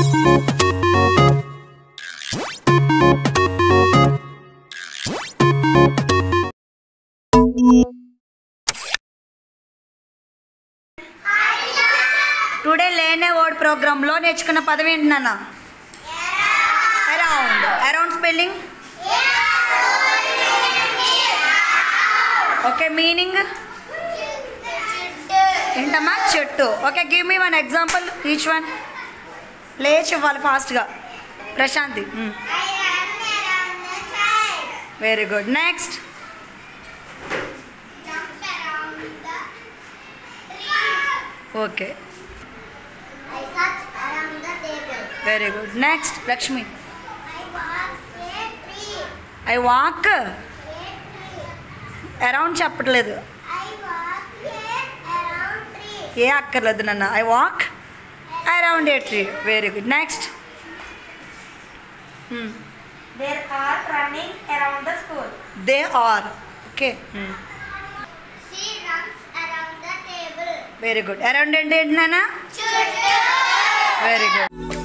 Today లేనే word ప్రోగ్రాంలో నేర్చుకున్న పదం ఏంటి నాన్న around around spelling okay meaning ఏంటమ్మా చెట్టు okay give me one example each one లేచి ఇవ్వాలి ఫాస్ట్గా Prashanti very good next okay very good next Lakshmi I walk around చెప్పట్లేదు ఏ అక్కర్లేదు నన్ను I walk around a tree very good next There are running around the school. They are okay very good around అంటే ఏంటి నాన్న very good